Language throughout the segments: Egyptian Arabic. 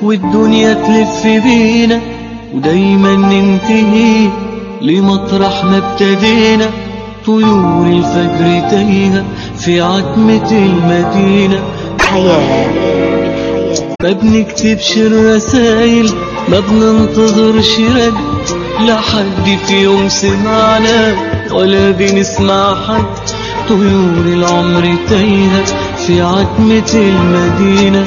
والدنيا تلف بينا ودايما ننتهي لمطرح ما ابتدينا طيور الفجر تايهة في عتمة المدينة حياة ما بنكتبش الرسايل ما بننتظرش رد لا حد في يوم سمعنا ولا بنسمع حد طيور العمر تايهة في عتمة المدينة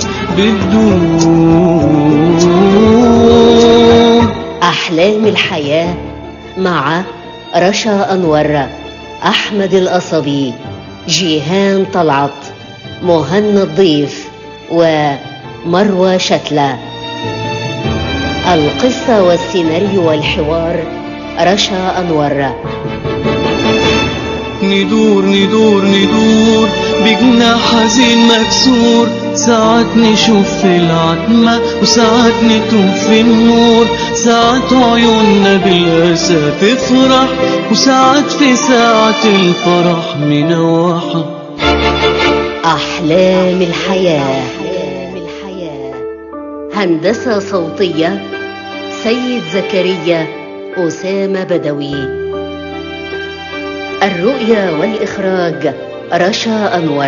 بتدور أحلام الحياة مع رشا أنور أحمد القصبي جيهان طلعت مهنا الضيف ومروى شتلة القصة والسيناريو والحوار رشا أنور ندور ندور ندور بجناح حزين مكسور ساعات نشوف في العتمة وساعات نتوه في النور ساعات عيوننا بالأسى تفرح وساعات في ساعة الفرح منوحة أحلام الحياة هندسة صوتية سيد زكريا أسامة بدوي الرؤية والإخراج رشا أنور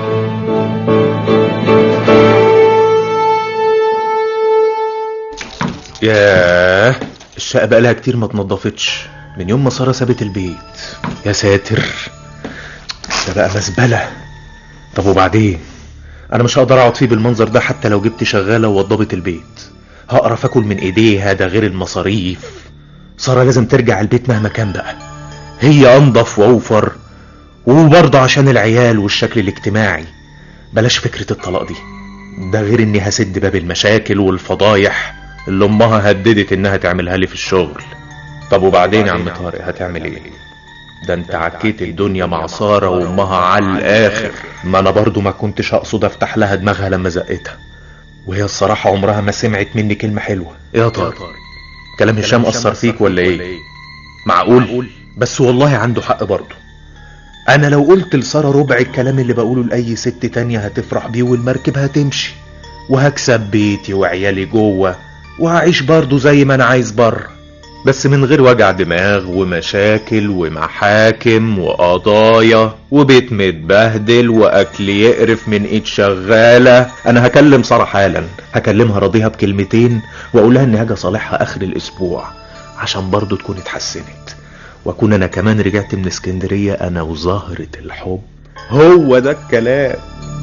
ياه الشقة بقالها كتير ما اتنضفتش من يوم ما سارة سابت البيت يا ساتر ده بقى مزبلة طب وبعدين انا مش هقدر اقعد فيه بالمنظر ده حتى لو جبت شغالة ووضبت البيت هقرف اكل من ايديها ده غير المصاريف سارة لازم ترجع البيت مهما كان بقى هي انضف واوفر وبرضه عشان العيال والشكل الاجتماعي بلاش فكرة الطلاق دي ده غير اني هسد باب المشاكل والفضايح اللي امها هددت انها تعملها لي في الشغل طب وبعدين يا عم طارق هتعمل ايه ده انت عكيت الدنيا مع سارة وامها على الاخر ما انا برضو ما كنتش اقصد افتح لها دماغها لما زقتها وهي الصراحة عمرها ما سمعت مني كلمة حلوة يا طارق كلام هشام اثر فيك ولا ايه معقول بس والله عنده حق برضه انا لو قلت لسارة ربع الكلام اللي بقوله لاي ست تانية هتفرح بيه والمركب هتمشي وهكسب بيتي وعيالي جوه وهعيش برضه زي ما انا عايز بره بس من غير وجع دماغ ومشاكل ومحاكم وقضايا وبيت متبهدل واكل يقرف من ايد شغالة انا هكلم سارة حالا هكلمها راضيها بكلمتين واقولها اني هاجي اصالحها اخر الاسبوع عشان برضه تكون اتحسنت واكون انا كمان رجعت من اسكندرية انا وزهرة الحب هو ده الكلام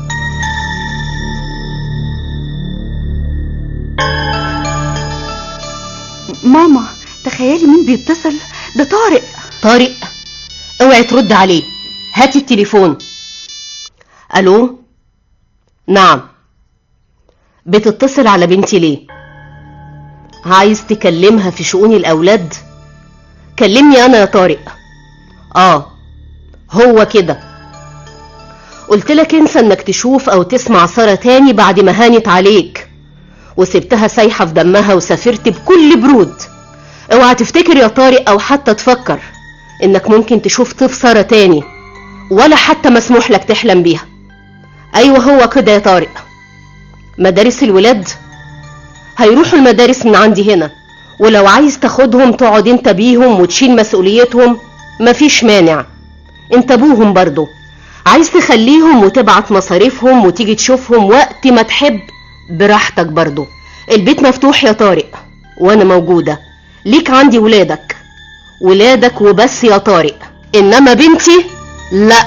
ماما تخيلي مين بيتصل ده طارق طارق اوعي ترد عليه هاتي التليفون الو نعم بتتصل على بنتي ليه عايز تكلمها في شؤون الاولاد كلمني انا يا طارق اه هو كده قلت لك انسى انك تشوف او تسمع سارة تاني بعد ما هانت عليك وسبتها سايحة في دمها وسافرت بكل برود اوعى تفتكر يا طارق او حتى تفكر انك ممكن تشوف طيف سارة تاني ولا حتى مسموح لك تحلم بيها ايوه هو كده يا طارق مدارس الولاد هيروحوا المدارس من عندي هنا ولو عايز تاخدهم تقعد انت بيهم وتشيل مسؤوليتهم مفيش مانع انت ابوهم برضو عايز تخليهم وتبعت مصاريفهم وتيجي تشوفهم وقت ما تحب براحتك برضو البيت مفتوح يا طارق وانا موجودة ليك عندي ولادك ولادك وبس يا طارق انما بنتي لا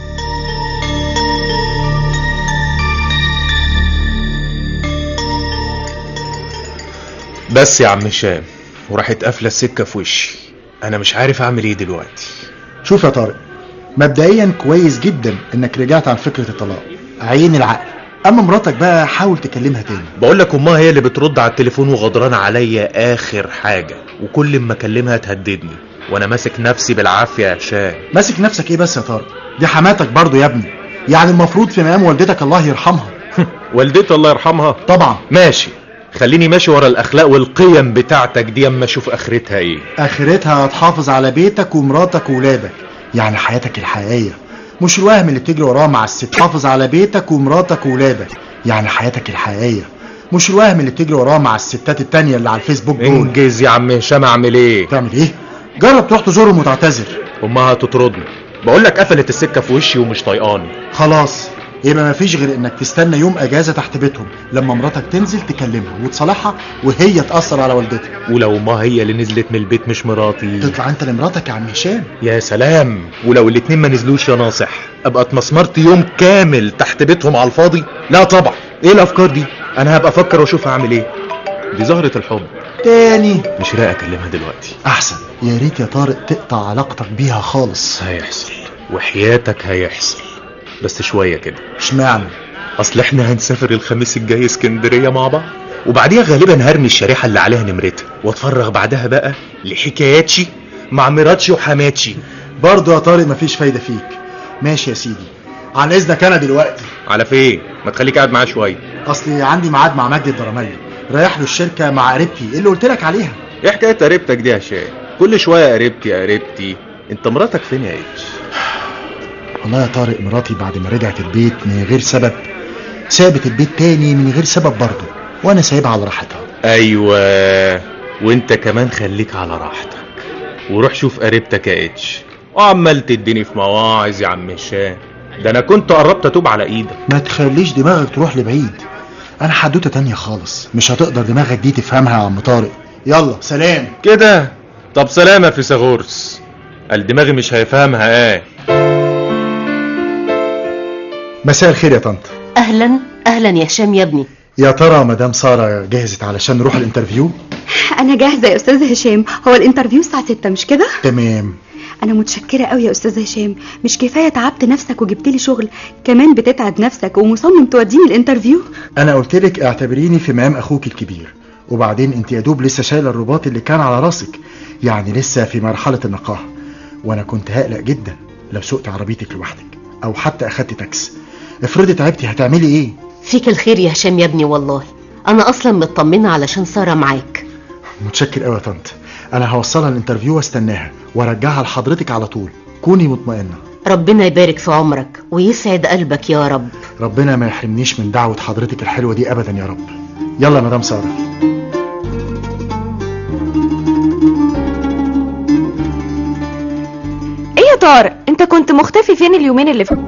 بس يا عم هشام وراحت قافله السكه في وشي انا مش عارف اعمل ايه دلوقتي شوف يا طارق مبدئيا كويس جدا انك رجعت عن فكرة الطلاق عين العقل اما مراتك بقى حاول تكلمها تاني بقول لك امها هي اللي بترد على التليفون وغضرانه عليا اخر حاجه وكل ما اكلمها تهددني وانا ماسك نفسي بالعافيه يا هشام ماسك نفسك ايه بس يا طارق دي حماتك برضو يا ابني يعني المفروض في مقام والدتك الله يرحمها والدتي الله يرحمها طبعا ماشي خليني ماشي ورا الاخلاق والقيم بتاعتك دي اما اشوف اخرتها ايه اخرتها هتحافظ على بيتك ومراتك وولادك يعني حياتك الحقيقية مش الوهم اللي بتجري وراه مع الست حافظ على بيتك ومراتك وولادك يعني حياتك الحقيقية مش الوهم اللي بتجري وراه مع الستات التانية اللي على الفيسبوك دول انجز يا عم هشام اعمل ايه تعمل ايه جرب تروح تزورهم وتعتذر امها هتطردني بقول لك قفلت السكه في وشي ومش طايقاني خلاص يبقى مفيش غير انك تستنى يوم اجازة تحت بيتهم لما مراتك تنزل تكلمها وتصالحها وهي تأثر على والدتها ولو ما هي اللي نزلت من البيت مش مراتي تطلع انت لمراتك يا عم هشام يا سلام ولو الاتنين ما نزلوش يا ناصح ابقى اتمسمرت يوم كامل تحت بيتهم على الفاضي لا طبعا ايه الافكار دي انا هبقى افكر واشوف هعمل ايه دي زهرة الحب تاني مش رايق اكلمها دلوقتي احسن يا ريت يا طارق تقطع علاقتك بيها خالص هيحصل وحياتك هيحصل بس شوية كده اشمعنى اصل احنا هنسافر الخميس الجاي اسكندرية مع بعض وبعديها غالبا هرمي الشريحة اللي عليها نمرتها واتفرغ بعدها بقى لحكاياتشي مع مراتشي وحماتشي برضه يا طارق مفيش فايدة فيك ماشي يا سيدي عن اذنك انا دلوقتي على فين ما تخليك قاعد معاه شوية اصلي عندي ميعاد مع مجدي الدرملي رايح له الشركة مع قريبتي اللي قلت لك عليها ايه حكاية قريبتك دي يا هشام كل شوية قريبتي قريبتي انت مراتك فين يا اتش والله يا طارق مراتي بعد ما رجعت البيت من غير سبب سابت البيت تاني من غير سبب برضه وانا سايبها على راحتها ايوه وانت كمان خليك على راحتك وروح شوف قريبتك يا اتش وعمال تديني في مواعظ يا عم هشام ده انا كنت قربت اتوب على ايدك ما تخليش دماغك تروح لبعيد انا حدوته تانية خالص مش هتقدر دماغك دي تفهمها يا عم طارق يلا سلام كده طب سلامة في ساغورس قال دماغي مش هيفهمها ايه مساء الخير يا طنط اهلا اهلا يا هشام يا ابني يا ترى مدام سارة جهزت علشان نروح الانترفيو انا جاهزه يا استاذ هشام هو الانترفيو الساعه 6 مش كده تمام انا متشكره قوي يا استاذ هشام مش كفايه تعبت نفسك وجبت لي شغل كمان بتتعب نفسك ومصمم توديني الانترفيو انا قلت لك اعتبريني في مقام اخوك الكبير وبعدين انت يا دوب لسه شايله الرباط اللي كان على راسك يعني لسه في مرحله النقاهه وانا كنت هقلق جدا لو سوقت عربيتك لوحدك او حتى اخدت تاكس افرضي تعبتي هتعملي ايه فيك الخير يا هشام يا ابني والله انا اصلا مطمنه علشان ساره معاك متشكر قوي يا طنط انا هوصلها الانترفيو واستناها وارجعها لحضرتك على طول كوني مطمئنه ربنا يبارك في عمرك ويسعد قلبك يا رب ربنا ما يحرمنيش من دعوه حضرتك الحلوه دي ابدا يا رب يلا يا مدام ساره ايه يا طارق انت كنت مختفي فين اليومين اللي فاتوا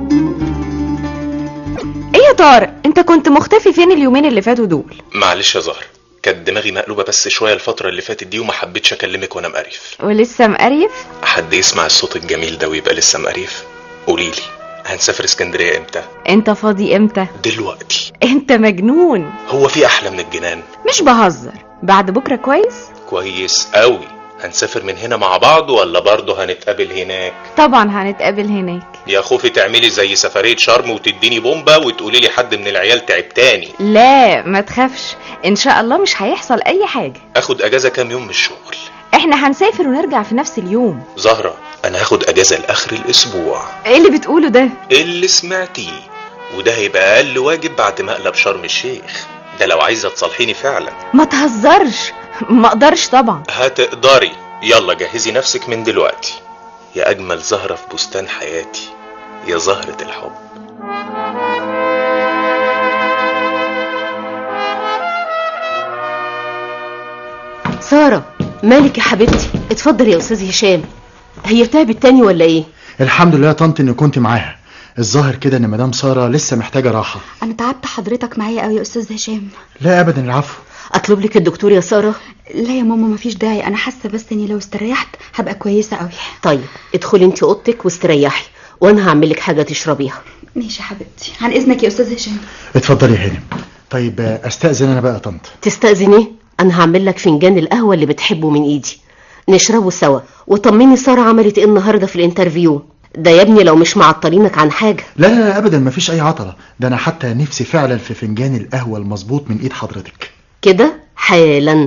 ايه يا طارق انت كنت مختفي فين اليومين اللي فاتوا دول معلش يا زهر كانت دماغي مقلوبة بس شوية الفترة اللي فاتت دي وما حبيتش اكلمك وانا مقريف ولسه مقريف حد يسمع الصوت الجميل ده ويبقى لسه مقريف قوليلي هنسافر اسكندرية امتى انت فاضي امتى دلوقتي انت مجنون هو في احلى من الجنان مش بهزر بعد بكره كويس كويس قوي هنسافر من هنا مع بعض ولا برضه هنتقابل هناك طبعا هنتقابل هناك يا خوفي تعملي زي سفرية شرم وتديني بومبا وتقولي لي حد من العيال تعب تاني لا ما تخافش ان شاء الله مش هيحصل اي حاجه اخد اجازة كام يوم من الشغل احنا هنسافر ونرجع في نفس اليوم زهرة انا هاخد اجازة لاخر الاسبوع ايه اللي بتقوله ده اللي سمعتيه وده هيبقى اقل واجب بعد ما اقلب شرم الشيخ ده لو عايزة تصالحيني فعلا ما تهزرش ما اقدرش طبعا هتقدري يلا جهزي نفسك من دلوقتي يا اجمل زهرة في بستان حياتي يا زهرة الحب ساره مالك يا حبيبتي اتفضل يا استاذ هشام هي تعبت تاني ولا ايه الحمد لله يا طنط اني كنت معاها الظاهر كده ان مدام ساره لسه محتاجه راحه انا تعبت حضرتك معايا قوي يا استاذ هشام لا ابدا العفو اطلب لك الدكتور يا ساره لا يا ماما مفيش داعي انا حاسه بس اني لو استريحت هبقى كويسه قوي طيب ادخلي انت اوضتك واستريحي وانا هعمل لك حاجه تشربيها ماشي يا حبيبتي عن اذنك يا استاذ هشام اتفضلي يا هانم طيب آه، استاذن انا بقى يا طنط تستأذني انا هعمل لك فنجان القهوه اللي بتحبه من ايدي نشربه سوا وطمني ساره عملت ايه النهارده في الانترفيو ده يا ابني لو مش معطلينك عن حاجه لا لا لا ابدا مفيش اي عطله ده انا حتى نفسي فعلا في فنجان القهوه المظبوط من ايد حضرتك كده حالا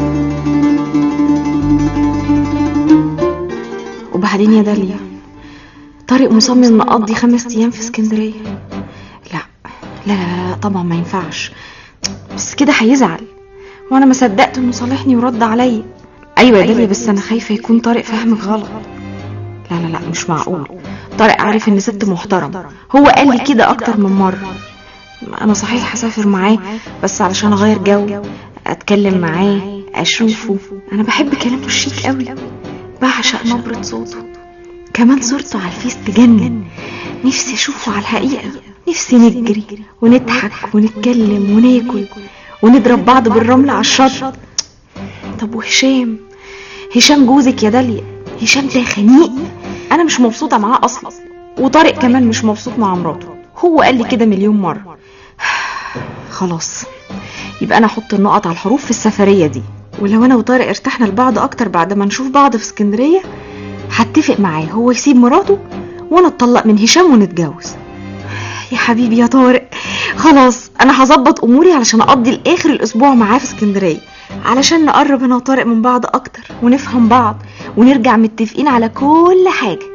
وبعدين يا داليا طارق مصمم نقضي خمس ايام في اسكندريه لا لا لا, لا طبعا ما ينفعش بس كده هيزعل وانا ما صدقت انه صالحني ورد عليا ايوه يا داليا بس انا خايفه يكون طارق فاهمك غلط لا لا لا مش معقول طارق عارف ان ست محترم هو قال لي كده اكتر من مره انا صحيح هسافر معاه بس علشان اغير جو اتكلم معاه اشوفه انا بحب كلامه الشيك قوي بعشق نبرة صوته كمان صورته على الفيس تجنن نفسي اشوفه على الحقيقة نفسي نجري ونضحك ونتكلم وناكل ونضرب بعض بالرمل على الشط طب وهشام هشام جوزك يا داليا هشام ده خنيق انا مش مبسوطة معاه اصلا وطارق كمان مش مبسوط مع مراته هو قال لي كده مليون مرة خلاص يبقى انا احط النقط على الحروف في السفرية دي ولو انا وطارق ارتحنا لبعض اكتر بعد ما نشوف بعض في اسكندرية هتفق معاه هو يسيب مراته وانا اتطلق من هشام ونتجوز يا حبيبي يا طارق خلاص انا هظبط اموري علشان اقضي الاخر الاسبوع معاه في اسكندرية علشان نقرب انا وطارق من بعض اكتر ونفهم بعض ونرجع متفقين على كل حاجة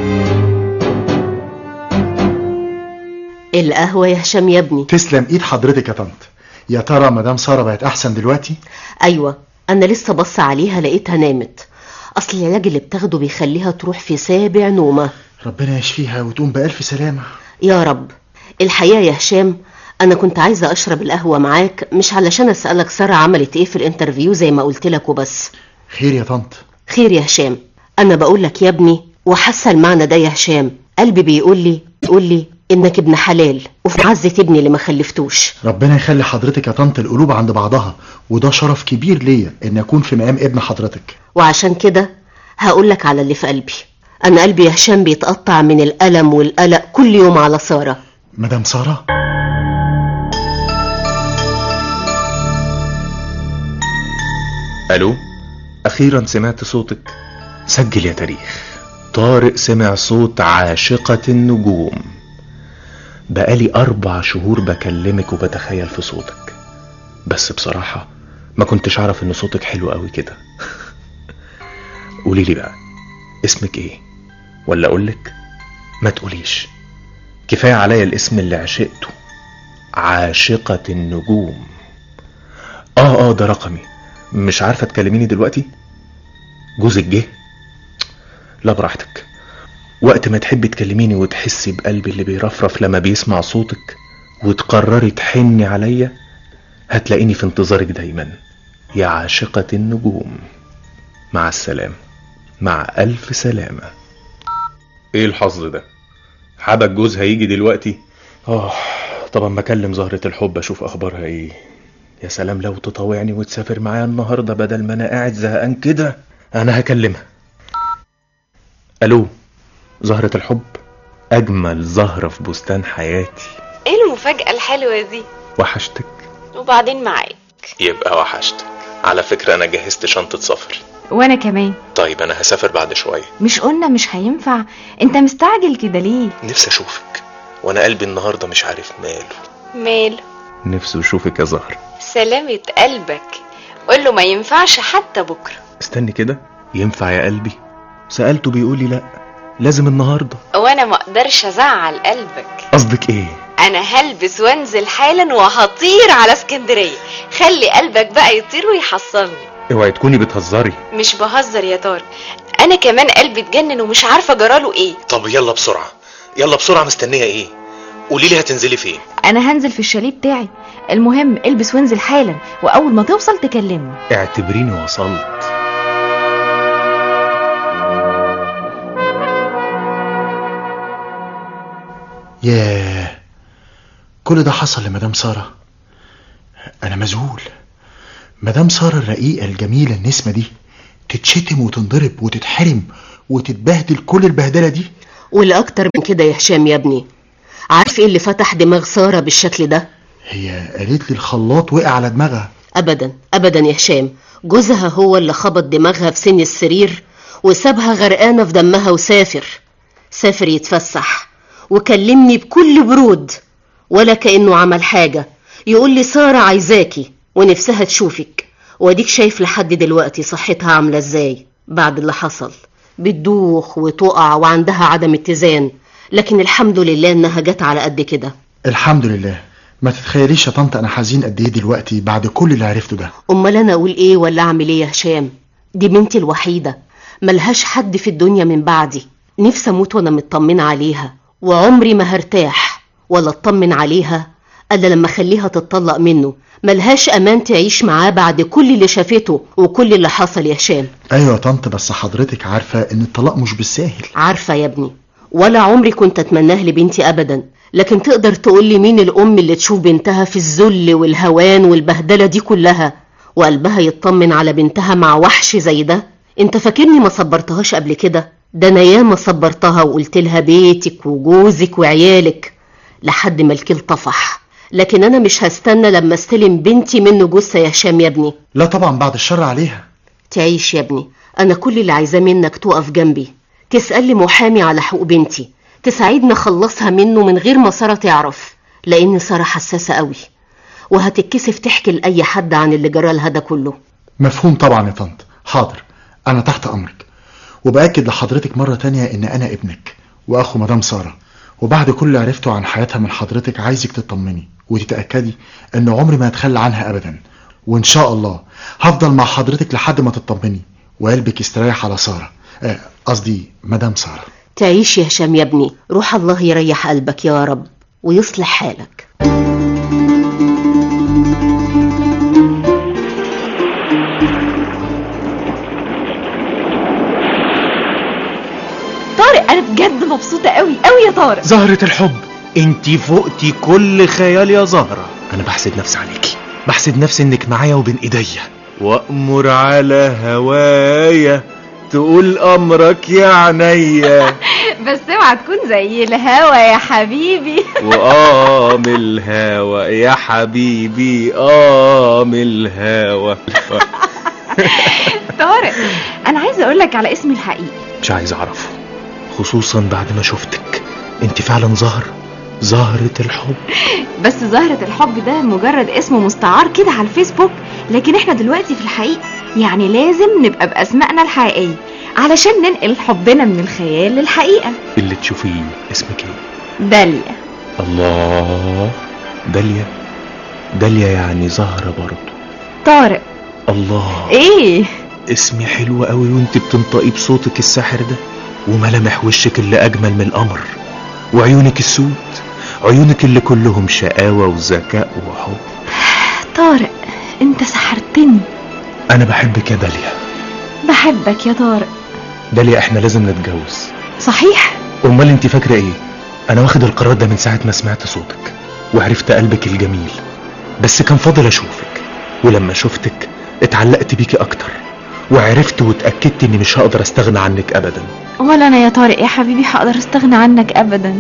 القهوة يا هشام يا ابني تسلم ايد حضرتك يا طنط يا ترى مدام ساره بقت احسن دلوقتي ايوه انا لسه بص عليها لقيتها نامت اصل العلاج اللي بتاخده بيخليها تروح في سابع نومه ربنا يشفيها وتقوم بألف سلامة يا رب الحقيقه يا هشام انا كنت عايزه اشرب القهوه معاك مش علشان اسالك ساره عملت ايه في الانترفيو زي ما قلت لك وبس خير يا طنط خير يا هشام انا بقول لك يا ابني وحاسه المعنى ده يا هشام قلبي بيقول لي يقول لي انك ابن حلال وفي عزه ابني اللي ما خلفتوش ربنا يخلي حضرتك يا طنط القلوب عند بعضها وده شرف كبير ليا ان اكون في مقام ابن حضرتك وعشان كده هقول لك على اللي في قلبي انا قلبي يا هشام بيتقطع من الالم والقلق كل يوم على ساره مدام ساره الو اخيرا سمعت صوتك سجل يا تاريخ طارق سمع صوت عاشقة النجوم بقالي اربع شهور بكلمك وبتخيل في صوتك بس بصراحة ما كنتش اعرف ان صوتك حلو قوي كده قولي لي بقى اسمك ايه ولا اقولك ما تقوليش كفاية عليا الاسم اللي عشقته عاشقة النجوم اه اه ده رقمي مش عارفة تكلميني دلوقتي جوزك جه لا براحتك وقت ما تحبي تكلميني وتحسي بقلبي اللي بيرفرف لما بيسمع صوتك وتقرري تحني عليا هتلاقيني في انتظارك دايما يا عاشقة النجوم مع السلامة مع ألف سلامة ايه الحظ ده حبك جوز هيجي دلوقتي اه طبعا ما اكلم زهرة الحب اشوف اخبارها ايه يا سلام لو تطوعني وتسافر معايا النهارده بدل ما انا قاعد زهقان كده انا هكلمها الو زهرة الحب اجمل زهرة في بستان حياتي ايه المفاجأة الحلوة دي وحشتك وبعدين معاك يبقى وحشتك على فكرة انا جهزت شنطة سفر وانا كمان طيب انا هسافر بعد شوية مش قلنا مش هينفع انت مستعجل كده ليه نفسي اشوفك وانا قلبي النهاردة مش عارف ماله ماله نفسي اشوفك يا زهرة سلامة قلبك قول له ما ينفعش حتى بكرة استني كده ينفع يا قلبي سألته بيقول لي لا لازم النهاردة وانا ما اقدرش ازعل قلبك قصدك ايه انا هلبس وانزل حالا وهطير على اسكندرية خلي قلبك بقى يطير ويحصلني اوعي تكوني بتهزري مش بهزر يا طارق انا كمان قلبي اتجنن ومش عارفة جراله ايه طب يلا بسرعة يلا بسرعة مستنية ايه قولي لي هتنزلي فين انا هنزل في الشاليه بتاعي المهم البس وانزل حالا واول ما توصل تكلمني اعتبريني وصلت ياه كل ده حصل لمدام سارة أنا مذهول مدام سارة الرقيقة الجميلة النسمة دي تتشتم وتنضرب وتتحرم وتتبهدل كل البهدلة دي والاكتر من كده يا هشام يا ابني عارف ايه اللي فتح دماغ ساره بالشكل ده هي قالت لي الخلاط وقع على دماغها ابدا ابدا يا هشام جوزها هو اللي خبط دماغها في سن السرير وسابها غرقانه في دمها وسافر سافر يتفسح وكلمني بكل برود ولا كانه عمل حاجه يقول لي ساره عايزاكي ونفسها تشوفك واديك شايف لحد دلوقتي صحتها عامله ازاي بعد اللي حصل بتدوخ وتقع وعندها عدم اتزان لكن الحمد لله انها جت على قد كده الحمد لله ما تتخيليش يا طنط أنا حزين قد إيه دلوقتي بعد كل اللي عرفته ده امال انا اقول ايه ولا اعمل ايه يا هشام دي بنتي الوحيده ملهاش حد في الدنيا من بعدي نفسي اموت وانا مطمنه عليها وعمري ما هرتاح ولا اطمن عليها الا لما اخليها تتطلق منه ملهاش امان تعيش معاه بعد كل اللي شافته وكل اللي حصل يا هشام ايوه يا طنط بس حضرتك عارفه ان الطلاق مش بالساهل عارفه يا ابني ولا عمري كنت اتمناه لبنتي ابدا لكن تقدر تقول لي مين الام اللي تشوف بنتها في الذل والهوان والبهدله دي كلها وقلبها يطمن على بنتها مع وحش زي ده انت فاكرني ما صبرتهاش قبل كده ده انا ياما صبرتها وقلت لها بيتك وجوزك وعيالك لحد ما الكيل طفح لكن انا مش هستنى لما استلم بنتي منه جثه يا هشام يا ابني لا طبعا بعد الشر عليها تعيش يا ابني انا كل اللي عايزاه منك تقف جنبي تسال لي محامي على حقوق بنتي تساعدني اخلصها منه من غير ما ساره تعرف لان ساره حساسه قوي وهتتكسف تحكي لاي حد عن اللي جرى لها ده كله مفهوم طبعا يا طنط حاضر انا تحت امرك وباكد لحضرتك مره تانية ان انا ابنك واخو مدام ساره وبعد كل اللي عرفته عن حياتها من حضرتك عايزك تطمني وتتاكدي ان عمري ما هتخلى عنها ابدا وان شاء الله هفضل مع حضرتك لحد ما تطمني وقلبك يستريح على ساره آه، قصدي مدام ساره تعيش يا هشام يا ابني روح الله يريح قلبك يا رب ويصلح حالك طارق انا بجد مبسوطه قوي قوي يا طارق زهرة الحب انت فوقتي كل خيال يا زهرة انا بحسد نفسي عليكي بحسد نفسي انك معايا وبين ايديا وامر على هوايا تقول امرك يا عينيا بس اوعى تكون زي الهوا يا حبيبي وقام الهوى يا حبيبي قام الهوى طارق انا عايزه اقول لك على اسمي الحقيقي مش عايز اعرفه خصوصا بعد ما شفتك انت فعلا زهر زهرة الحب بس زهرة الحب ده مجرد اسم مستعار كده على الفيسبوك لكن احنا دلوقتي في الحقيقة يعني لازم نبقى بأسمائنا الحقيقية علشان ننقل حبنا من الخيال للحقيقة اللي تشوفيه اسمك ايه داليا الله داليا داليا يعني زهرة برضه طارق الله ايه اسمي حلو قوي وانت بتنطقي بصوتك الساحر ده وملامح وشك اللي اجمل من القمر وعيونك السود عيونك اللي كلهم شقاوة وذكاء وحب طارق انت سحرتني انا بحبك يا داليا بحبك يا طارق داليا احنا لازم نتجوز صحيح امال انت فاكرة ايه انا واخد القرار ده من ساعة ما سمعت صوتك وعرفت قلبك الجميل بس كان فاضل اشوفك ولما شفتك اتعلقت بيكي اكتر وعرفت واتأكدت اني مش هقدر استغنى عنك ابدا ولا انا يا طارق يا حبيبي هقدر استغنى عنك ابدا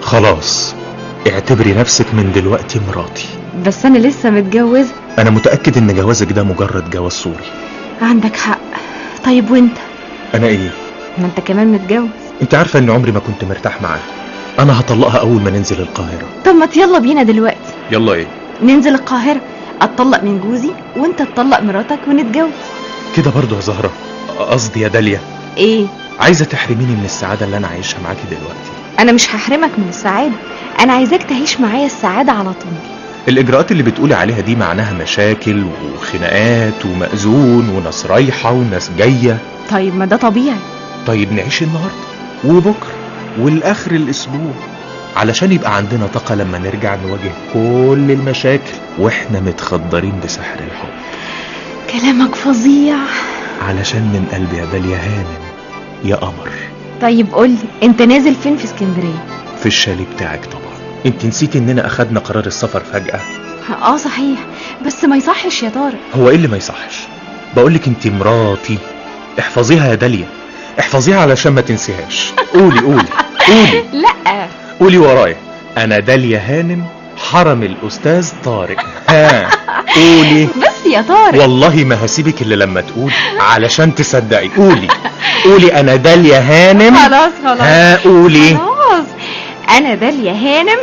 خلاص اعتبري نفسك من دلوقتي مراتي بس انا لسه متجوزة انا متأكد ان جوازك ده مجرد جواز صوري عندك حق طيب وانت انا ايه ما انت كمان متجوز انت عارفة ان عمري ما كنت مرتاح معاها انا هطلقها اول ما ننزل القاهرة طب ما يلا بينا دلوقتي يلا ايه ننزل القاهرة اتطلق من جوزي وانت تطلق مراتك ونتجوز كده برضه يا زهرة قصدي يا داليا ايه عايزة تحرميني من السعادة اللي انا عايشها معاكي دلوقتي انا مش هحرمك من السعادة انا عايزاك تعيش معايا السعادة على طول الإجراءات اللي بتقولي عليها دي معناها مشاكل وخناقات ومأذون وناس رايحة وناس جاية طيب ما ده طبيعي طيب نعيش النهاردة وبكرة والآخر الأسبوع علشان يبقى عندنا طاقة لما نرجع نواجه كل المشاكل وإحنا متخدرين بسحر الحب كلامك فظيع علشان من قلبي يا داليا هانم يا قمر طيب قولي انت نازل فين في اسكندرية في الشاليه بتاعك طبعا انت نسيتي اننا اخدنا قرار السفر فجأة اه صحيح بس ما يصحش يا طارق هو ايه اللي ما يصحش بقولك انت مراتي احفظيها يا داليا احفظيها علشان ما تنسيهاش قولي قولي قولي لا قولي ورايا انا داليا هانم حرم الاستاذ طارق ها قولي بس يا طارق والله ما هسيبك الا لما تقولي علشان تصدقي قولي قولي انا داليا هانم خلاص خلاص ها قولي خلاص انا داليا هانم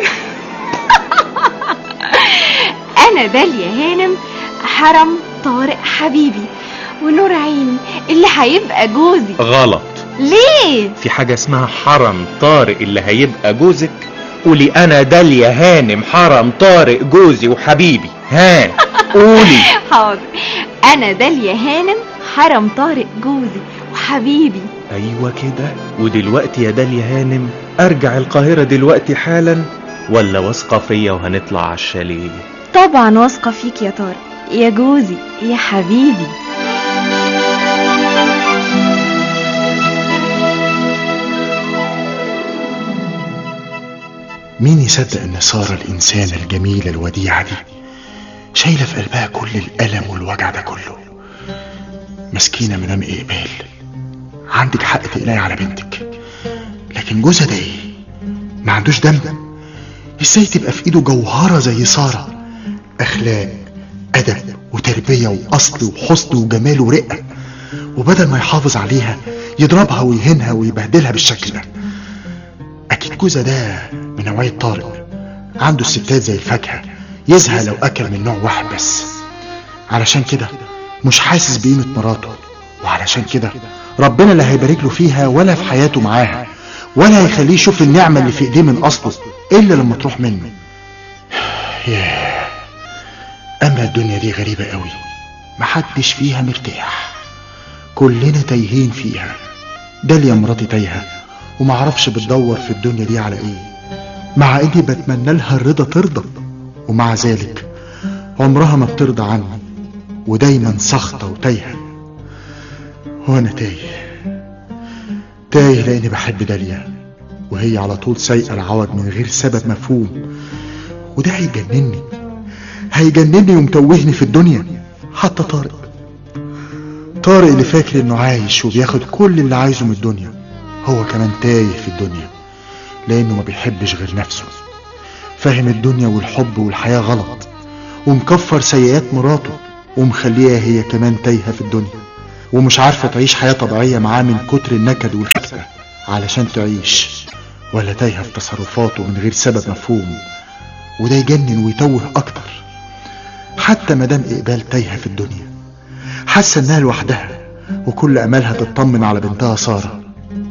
انا داليا هانم حرم طارق حبيبي ونور عيني اللي هيبقى جوزي غلط ليه في حاجة اسمها حرم طارق اللي هيبقى جوزك قولي انا داليا هانم حرم طارق جوزي وحبيبي ها قولي حاضر انا داليا هانم حرم طارق جوزي وحبيبي ايوه كده ودلوقتي يا داليا هانم ارجع القاهرة دلوقتي حالا ولا واثقة فيا وهنطلع على الشاليه طبعا واثقة فيك يا طارق يا جوزي يا حبيبي مين يصدق ان سارة الانسانة الجميلة الوديعة دي شايلة في قلبها كل الألم والوجع ده كله مسكينة مدام إقبال عندك حق تقلقي على بنتك لكن جوزها ده ايه ما عندوش دم ازاي تبقى في ايده جوهرة زي سارة اخلاق ادب وتربية واصل وحسن وجمال ورقة وبدل ما يحافظ عليها يضربها ويهينها ويبهدلها بالشكل ده اكيد جوزها ده من نوعية طارق عنده الستات زي الفاكهة يزهق لو اكل من نوع واحد بس علشان كده مش حاسس بقيمة مراته وعلشان كده ربنا لا هيبارك له فيها ولا في حياته معاها ولا هيخليه يشوف النعمة اللي في ايديه من اصله الا لما تروح منه ياه اما الدنيا دي غريبة قوي محدش فيها مرتاح كلنا تايهين فيها داليا مراتي تايهة ومعرفش بتدور في الدنيا دي على ايه مع اني بتمنى لها الرضا ترضى ومع ذلك عمرها ما بترضى عني ودايما سخطة وتايهة وانا تايه تايه لاني بحب داليا وهي على طول سايقة العوض من غير سبب مفهوم وده هيجنني هيجنني ومتوهني في الدنيا حتى طارق طارق اللي فاكر انه عايش وبياخد كل اللي عايزه من الدنيا هو كمان تايه في الدنيا لانه ما بيحبش غير نفسه فاهم الدنيا والحب والحياة غلط ومكفر سيئات مراته ومخليها هي كمان تايهة في الدنيا ومش عارفة تعيش حياة طبيعية معاه من كتر النكد والخسة علشان تعيش ولا تايهة في تصرفاته من غير سبب مفهوم وده يجنن ويتوه أكتر حتى مدام إقبال تايهة في الدنيا حاسة إنها لوحدها وكل أملها تطمن على بنتها سارة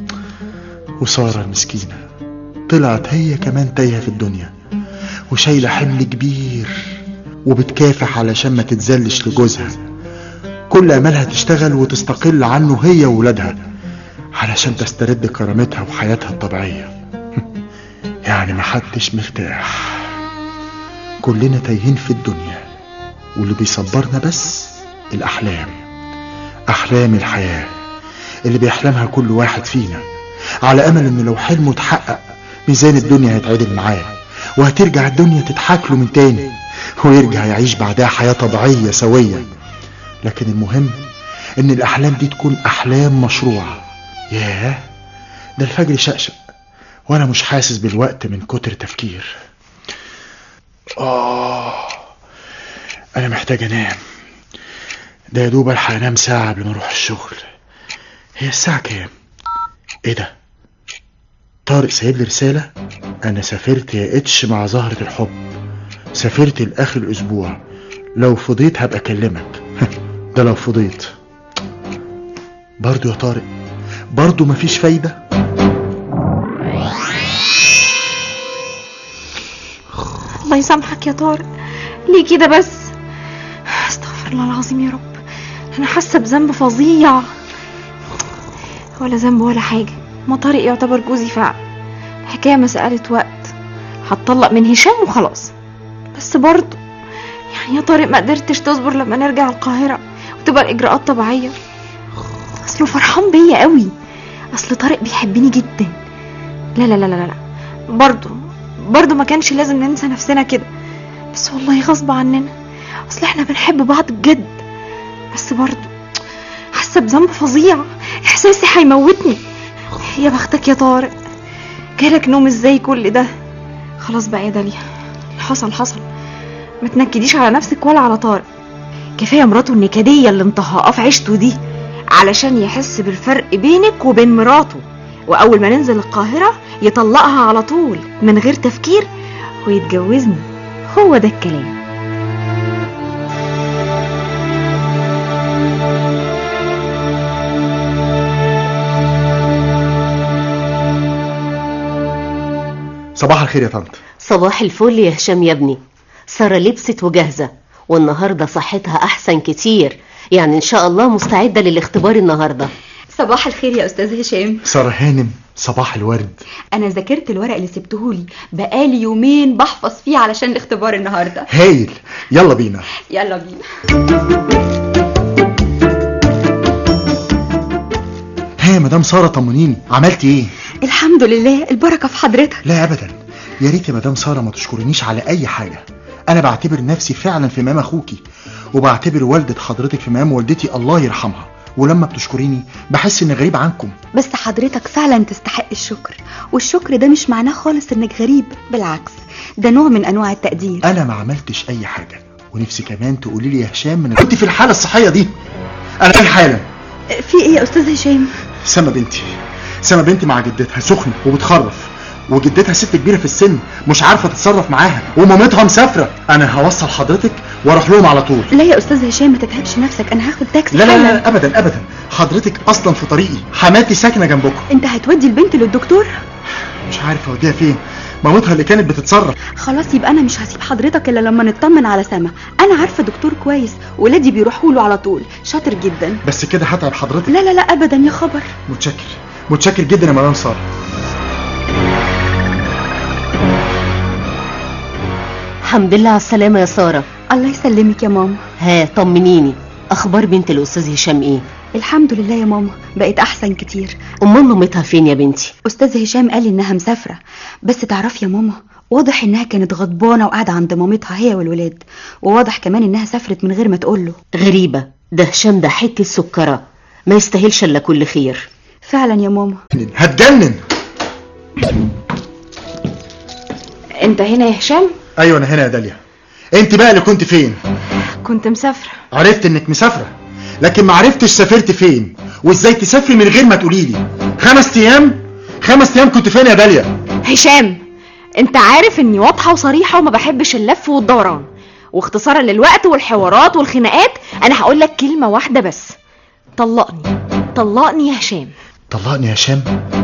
وسارة المسكينة طلعت هي كمان تايهة في الدنيا وشايلة حمل كبير وبتكافح علشان ما تتذلش لجوزها كل املها تشتغل وتستقل عنه هي وولادها علشان تسترد كرامتها وحياتها الطبيعية يعني محدش مرتاح كلنا تايهين في الدنيا واللي بيصبرنا بس الأحلام أحلام الحياة اللي بيحلمها كل واحد فينا على أمل إنه لو حلمه اتحقق ميزان الدنيا هيتعدل معاه وهترجع الدنيا تضحك له من تاني ويرجع يعيش بعدها حياة طبيعية سوية لكن المهم ان الاحلام دي تكون احلام مشروعة ياه ده الفجر شقشق وانا مش حاسس بالوقت من كتر تفكير اه انا محتاج انام ده يا دوب الحق انام ساعة قبل ما اروح الشغل هي الساعة كام ايه ده طارق سايب لي رسالة انا سافرت يا اتش مع زهرة الحب سافرت لاخر الاسبوع لو فضيت هبقى اكلمك ده لو فضيت برضو يا طارق برضو مفيش فايدة الله يسامحك يا طارق ليه كده بس استغفر الله العظيم يا رب انا حاسه بذنب فظيع ولا ذنب ولا حاجه ما طارق يعتبر جوزي فعلا الحكايه مساله وقت هتطلق من هشام وخلاص بس برضه يعني يا طارق ما قدرتش تصبر لما نرجع القاهره وتبقى الاجراءات طبيعيه اصله فرحان بيا قوي اصل طارق بيحبني جدا لا لا لا لا لا برضه برضه ما كانش لازم ننسى نفسنا كده بس والله غصب عننا اصل احنا بنحب بعض بجد بس برضه حاسه بذنب فظيع احساسي هيموتني يا بختك يا طارق جالك نوم ازاي كل ده خلاص بقى يا داليا اللي حصل حصل ما تنكديش على نفسك ولا على طارق كفايه مراته النكديه اللي مطهقاه في عيشته دي علشان يحس بالفرق بينك وبين مراته واول ما ننزل القاهره يطلقها على طول من غير تفكير ويتجوزني هو ده الكلام صباح الخير يا طنط صباح الفل يا هشام يا ابني سارة لبست وجاهزة والنهاردة صحتها أحسن كتير يعني إن شاء الله مستعدة للاختبار النهاردة صباح الخير يا استاذ هشام سارة هانم صباح الورد انا ذاكرت الورق اللي سبتهولي بقالي يومين بحفظ فيه علشان الاختبار النهارده هايل يلا بينا يلا بينا ها يا مدام سارة طمنيني عملتي ايه الحمد لله البركه في حضرتك لا ابدا يا ريت يا مدام سارة ما تشكرنيش على اي حاجة انا بعتبر نفسي فعلا في مقام اخوكي وبعتبر والدة حضرتك في مقام والدتي الله يرحمها ولما بتشكريني بحس اني غريب عنكم بس حضرتك فعلا تستحق الشكر والشكر ده مش معناه خالص انك غريب بالعكس ده نوع من انواع التقدير انا ما عملتش اي حاجة ونفسي كمان تقولي لي يا هشام من كنت في الحالة الصحية دي انا الان حالا في ايه يا استاذ هشام سما بنتي سما بنتي مع جدتها سخنة وبتخرف وجدتها ست كبيرة في السن مش عارفة تتصرف معاها ومامتها مسافرة انا هوصل حضرتك واروح لهم على طول لا يا استاذ هشام ما تتعبش نفسك انا هاخد تاكسي لا لا حالا. لا ابدا ابدا حضرتك اصلا في طريقي حماتي ساكنة جنبكم انت هتودي البنت للدكتور مش عارف اوديها فين مامتها اللي كانت بتتصرف خلاص يبقى انا مش هسيب حضرتك الا لما نطمن على سما انا عارفه دكتور كويس ولادي بيروحوا له على طول شاطر جدا بس كده هتعب حضرتك لا لا لا ابدا يا خبر متشكر متشكر جدا يا مدام ساره الحمد لله على السلامة يا سارة الله يسلمك يا ماما ها طمنيني اخبار بنت الاستاذ هشام ايه الحمد لله يا ماما بقت احسن كتير امال مامتها فين يا بنتي استاذ هشام قال لي انها مسافره بس تعرفي يا ماما واضح انها كانت غضبانه وقاعده عند مامتها هي والولاد وواضح كمان انها سافرت من غير ما تقول له غريبة ده هشام ده حتة سكرة ما يستاهلش الا كل خير فعلا يا ماما هتجنن انت هنا يا هشام ايوه انا هنا يا داليا انت بقى اللي كنت فين كنت مسافرة عرفت انك مسافره لكن ما عرفتش سافرت فين وازاي تسافري من غير ما تقولي لي خمس ايام خمس ايام كنت فين يا داليا هشام انت عارف اني واضحة وصريحة وما بحبش اللف والدوران واختصارا للوقت والحوارات والخناقات انا هقول لك كلمة واحدة بس طلقني طلقني يا هشام طلقني يا هشام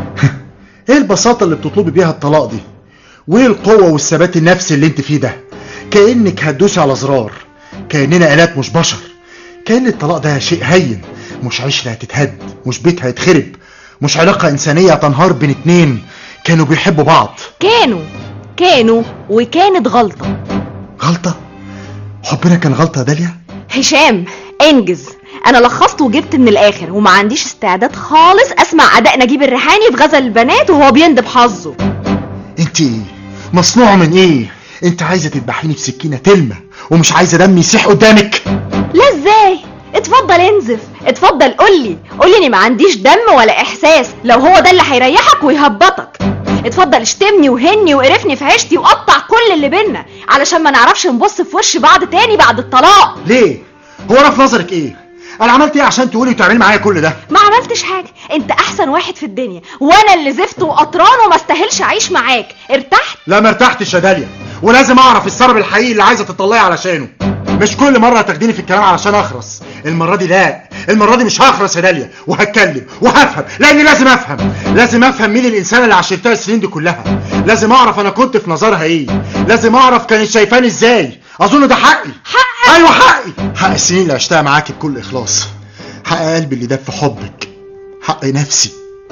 ايه البساطه اللي بتطلبي بيها الطلاق دي وايه القوه والثبات النفسي اللي انت فيه ده كانك هتدوسي على زرار كاننا الات مش بشر كان الطلاق ده شيء هين مش عشره هتتهد مش بيت هيتخرب مش علاقه انسانيه تنهار بين اتنين كانوا بيحبوا بعض كانوا كانوا وكانت غلطة غلطه حبنا كان غلطه يا داليا هشام انجز انا لخصت وجبت من الاخر وما عنديش استعداد خالص اسمع اداء نجيب الريحاني في غزل البنات وهو بيندب حظه انت ايه مصنوع من ايه انت عايزه تذبحيني بسكينه تلمه ومش عايزه دمي يسيح قدامك لا ازاي اتفضل انزف اتفضل قولي قولي اني ما عنديش دم ولا احساس لو هو ده اللي هيريحك ويهبطك اتفضل اشتمني وهني وقرفني في عيشتي وقطع كل اللي بينا علشان ما نعرفش نبص في وش بعض تاني بعد الطلاق ليه هو انا في نظرك ايه انا عملت ايه عشان تقولي وتعملي معايا كل ده ما عملتش حاجة انت احسن واحد في الدنيا وانا اللي زفت وقطران وما استاهلش اعيش معاك ارتحت لا ما ارتحتش يا داليا ولازم اعرف السبب الحقيقي اللي عايزه تطلعي علشانه مش كل مره تاخديني في الكلام علشان اخرس المره دي لا المره دي مش هخرس يا داليا وهتكلم وهفهم لاني لازم افهم لازم افهم مين الانسان اللي عشرتها السنين دي كلها لازم اعرف انا كنت في نظرها ايه لازم اعرف كانت شايفاني ازاي اظن ده حقي حقك ايوه حقي حق السنين اللي عشتها معاكي بكل اخلاص حق قلبي اللي داب في حبك حق نفسي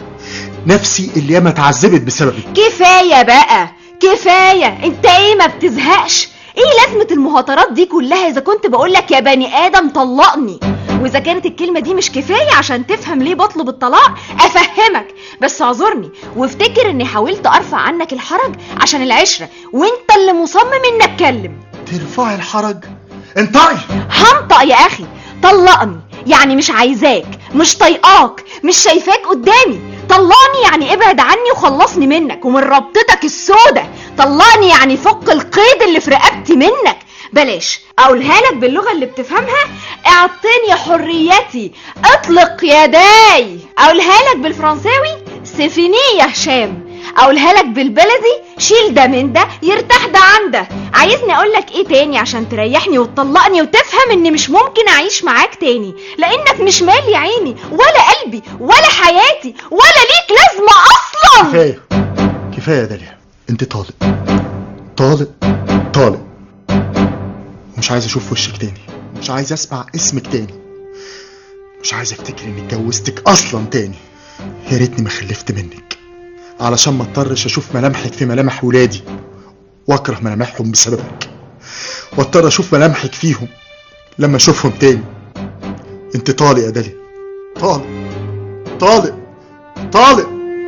نفسي اللي ياما اتعذبت بسببك كفاية بقى كفاية انت ايه ما بتزهقش ايه لازمة المهاترات دي كلها اذا كنت بقولك يا بني ادم طلقني واذا كانت الكلمة دي مش كفاية عشان تفهم ليه بطلب الطلاق افهمك بس اعذرني وافتكر اني حاولت ارفع عنك الحرج عشان العشرة وانت اللي مصمم اني اتكلم ترفعي الحرج انطقي هنطق يا اخي طلقني يعني مش عايزاك مش طايقاك مش شايفاك قدامي طلقني يعني ابعد عني وخلصني منك ومن ربطتك السودة طلقني يعني فك القيد اللي في رقبتي منك بلاش اقولها لك باللغة اللي بتفهمها اعطني حريتي اطلق يداي اقولها لك بالفرنساوي سيفيني يا هشام اقولها لك بالبلدي شيل ده من ده يرتاح ده عن ده عايزني اقول لك ايه تاني عشان تريحني وتطلقني وتفهم اني مش ممكن اعيش معاك تاني لانك مش مالي عيني ولا قلبي ولا حياتي ولا ليك لازمه اصلا كفايه كفايه يا داليا انت طالق طالق طالق مش عايز اشوف وشك تاني مش عايز اسمع اسمك تاني مش عايز افتكر اني اتجوزتك اصلا تاني يا ريتني ما خلفت منك علشان ما اضطرش اشوف ملامحك في ملامح ولادي واكره ملامحهم بسببك واضطر اشوف ملامحك فيهم لما اشوفهم تاني انت طالق يا داليا طالق طالق طالق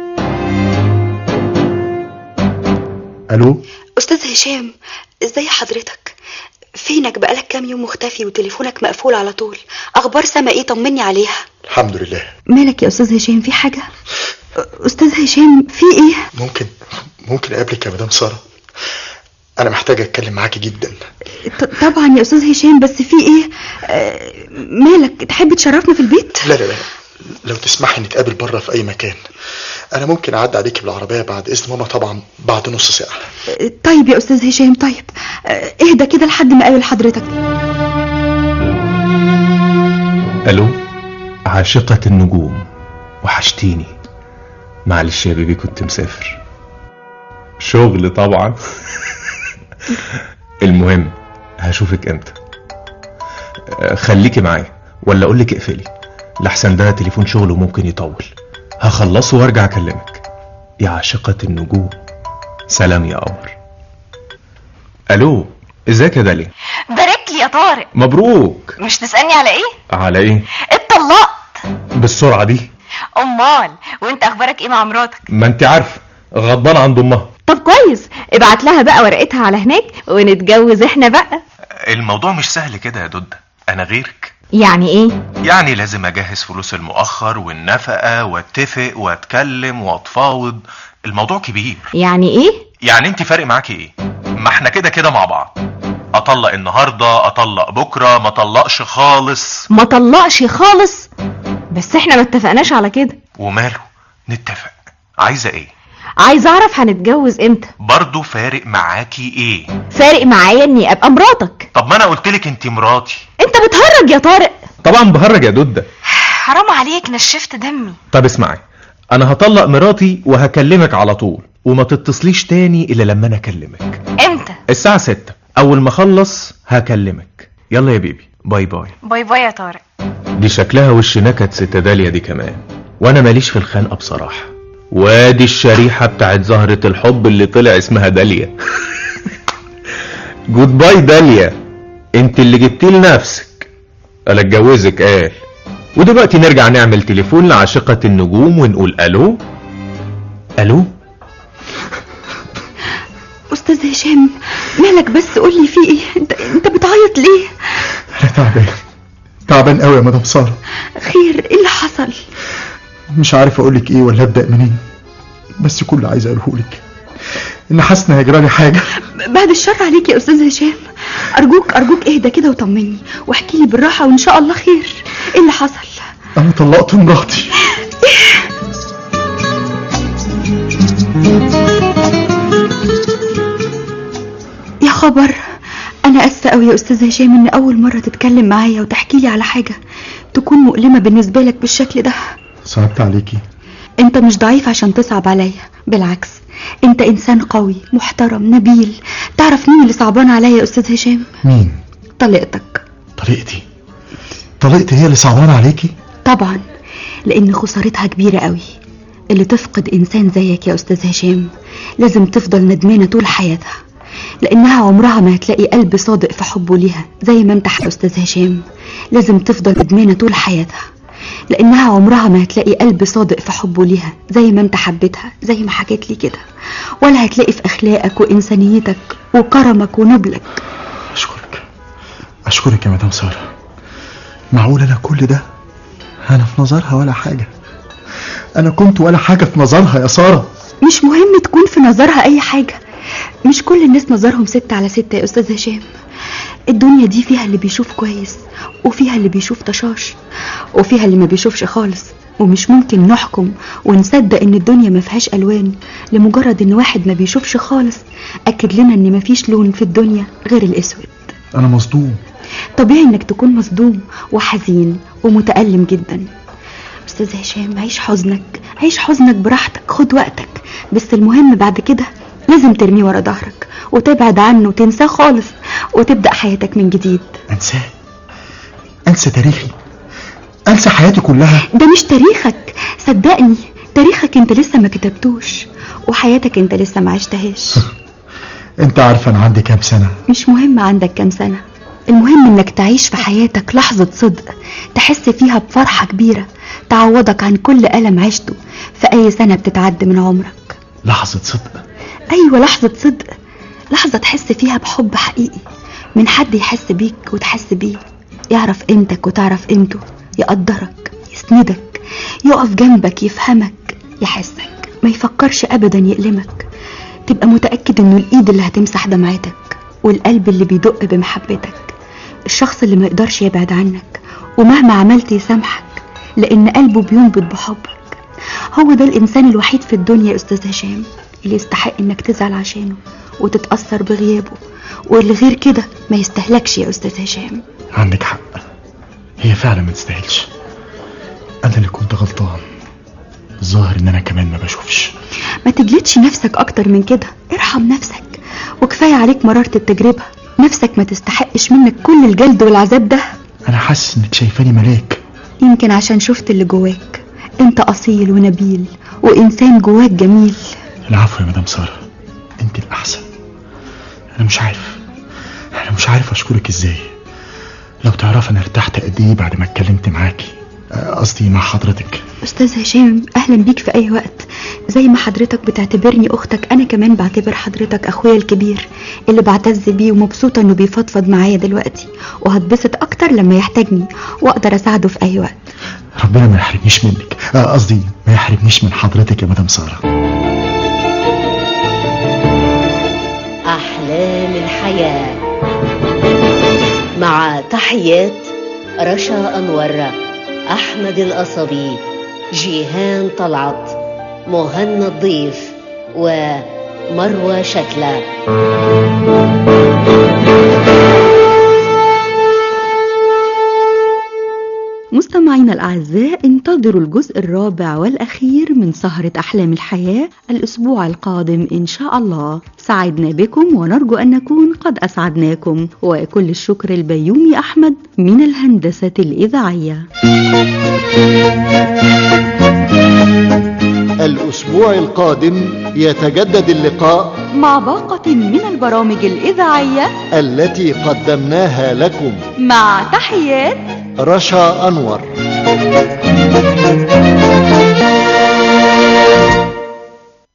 الو استاذ هشام ازاي حضرتك فينك بقالك كام يوم مختفي وتليفونك مقفول على طول اخبار سما ايه طمني عليها الحمد لله مالك يا استاذ هشام في حاجه استاذ هشام في ايه ممكن ممكن اقابلك يا مدام ساره انا محتاج اتكلم معاكي جدا ط- طبعا يا استاذ هشام بس في ايه آه، مالك تحب تشرفنا في البيت لا لا لا لو تسمحي نتقابل بره في اي مكان انا ممكن اعدي عليكي بالعربيه بعد اذن ماما طبعا بعد نص ساعه آه، طيب يا استاذ هشام طيب آه، اهدى كده لحد ما اقابل حضرتك الو عاشقة النجوم وحشتيني معلش يا بيبي كنت مسافر شغل طبعا المهم هشوفك امتى آه، خليكي معايا ولا اقول لك اقفلي لحسن ده تليفون شغل وممكن يطول هخلصه وارجع اكلمك يا عاشقة النجوم سلام يا قمر الو ازيك يا داليا بارك لي يا طارق مبروك مش تسألني على ايه على ايه اتطلقت بالسرعة دي امال وانت اخبارك ايه مع مراتك ما انت عارف غضبان عند امها طب كويس ابعت لها بقى ورقتها على هناك ونتجوز احنا بقى الموضوع مش سهل كده يا دودة انا غيرك يعني ايه يعني لازم اجهز فلوس المؤخر والنفقة واتفق واتكلم واتفاوض الموضوع كبير يعني ايه يعني انت فارق معاكي ايه ما احنا كده كده مع بعض اطلق النهاردة اطلق بكرة ما اطلقش خالص ما طلقش خالص بس احنا ما اتفقناش على كده وماله نتفق عايزة ايه عايز اعرف هنتجوز امتى برضو فارق معاكي ايه فارق معايا اني ابقى مراتك طب ما انا قلتلك انت مراتي انت بتهرج يا طارق طبعا بهرج يا دودة حرام عليك نشفت دمي طب اسمعي انا هطلق مراتي وهكلمك على طول وما تتصليش تاني الا لما انا اكلمك امتى الساعة ستة اول ما اخلص هكلمك يلا يا بيبي باي باي باي باي يا طارق دي شكلها وش نكد ست داليا دي كمان وانا ماليش في الخنقة بصراحة وادي الشريحة بتاعت زهرة الحب اللي طلع اسمها داليا جود باي داليا انت اللي جبتيه لنفسك انا اتجوزك قال ودلوقتي نرجع نعمل تليفون لعاشقة النجوم ونقول الو الو استاذ هشام مالك بس قول لي في ايه انت انت بتعيط ليه انا تعبان تعبان قوي يا مدام ساره خير ايه اللي حصل مش عارف اقول لك ايه ولا ابدا منين بس كل اللي عايز اقوله لك ان حاسس ان هيجرالي حاجه بعد الشر عليك يا استاذ هشام ارجوك ارجوك اهدى كده وطمني واحكي لي بالراحه وان شاء الله خير ايه اللي حصل انا طلقت مراتي يا خبر انا اسفه قوي يا استاذ هشام ان اول مره تتكلم معايا وتحكي لي على حاجه تكون مؤلمه بالنسبه لك بالشكل ده صعبت عليكي انت مش ضعيف عشان تصعب عليا بالعكس انت انسان قوي محترم نبيل تعرف مين اللي صعبان عليا يا استاذ هشام مين طليقتك طريقتي طريقتي هي اللي صعبانه عليكي طبعا لان خسارتها كبيره قوي اللي تفقد انسان زيك يا استاذ هشام لازم تفضل ندمانه طول حياتها لانها عمرها ما هتلاقي قلب صادق في حبه ليها زي ما انت يا استاذ هشام لازم تفضل ندمانه طول حياتها لانها عمرها ما هتلاقي قلب صادق في حبه ليها زي ما انت حبيتها زي ما حكيت لي كده ولا هتلاقي في اخلاقك وانسانيتك وكرمك ونبلك اشكرك اشكرك يا مدام ساره معقول انا كل ده انا في نظرها ولا حاجه انا كنت ولا حاجه في نظرها يا ساره مش مهم تكون في نظرها اي حاجة مش كل الناس نظرهم ستة على ستة يا استاذ هشام الدنيا دي فيها اللي بيشوف كويس وفيها اللي بيشوف طشاش وفيها اللي ما بيشوفش خالص ومش ممكن نحكم ونصدق ان الدنيا ما فيهاش الوان لمجرد ان واحد ما بيشوفش خالص اكد لنا ان ما فيش لون في الدنيا غير الاسود انا مصدوم طبيعي انك تكون مصدوم وحزين ومتألم جدا استاذ هشام عيش حزنك عيش حزنك براحتك خد وقتك بس المهم بعد كده لازم ترميه ورا ظهرك وتبعد عنه وتنساه خالص وتبدأ حياتك من جديد انساه انسى تاريخي انسى حياتي كلها ده مش تاريخك صدقني تاريخك انت لسه ما كتبتوش وحياتك انت لسه ما عشتهاش انت عارفه انا عندي كام سنه مش مهم عندك كام سنة المهم انك تعيش في حياتك لحظة صدق تحس فيها بفرحة كبيرة تعوضك عن كل ألم عشته في أي سنة بتتعدي من عمرك لحظه صدق أيوة لحظة صدق لحظة تحس فيها بحب حقيقي من حد يحس بيك وتحس بيه يعرف قيمتك وتعرف قيمته يقدرك يسندك يقف جنبك يفهمك يحسك ما يفكرش أبدا يألمك تبقى متأكد انه الإيد اللي هتمسح دمعتك والقلب اللي بيدق بمحبتك الشخص اللي ما يقدرش يبعد عنك ومهما عملت يسامحك لأن قلبه بينبض بحبك هو ده الإنسان الوحيد في الدنيا يا أستاذ هشام اللي يستحق إنك تزعل عشانه وتتأثر بغيابه واللي غير كده ما يستهلكش يا أستاذ هشام عندك حق هي فعلا ما تستاهلش انا اللي كنت غلطان الظاهر ان انا كمان ما بشوفش ما تجلدش نفسك أكتر من كده ارحم نفسك وكفاية عليك مرارة التجربة نفسك ما تستحقش منك كل الجلد والعذاب ده انا حاسس انك شايفاني ملاك يمكن عشان شفت اللي جواك انت أصيل ونبيل وإنسان جواك جميل العفو يا مدام ساره انت الاحسن انا مش عارف انا مش عارف اشكرك ازاي لو تعرف انا ارتحت قد ايه بعد ما اتكلمت معاكي آه، قصدي مع حضرتك أستاذ هشام أهلا بيك في أي وقت زي ما حضرتك بتعتبرني أختك أنا كمان بعتبر حضرتك أخويا الكبير اللي بعتز بيه ومبسوطة إنه بيفضفض معايا دلوقتي وهتبسط أكتر لما يحتاجني وأقدر أساعده في أي وقت ربنا ما يحرمنيش منك آه، قصدي ما يحرمنيش من حضرتك يا مدام ساره أحلام الحياة مع تحيات رشا أنور أحمد القصبي جيهان طلعت مهنا الضيف ومروى شتلة مستمعينا الأعزاء انتظروا الجزء الرابع والأخير من سهرة أحلام الحياة الأسبوع القادم إن شاء الله سعدنا بكم ونرجو أن نكون قد أسعدناكم وكل الشكر البيومي أحمد من الهندسة الإذاعية الأسبوع القادم يتجدد اللقاء مع باقة من البرامج الإذاعية التي قدمناها لكم مع تحيات رشا أنور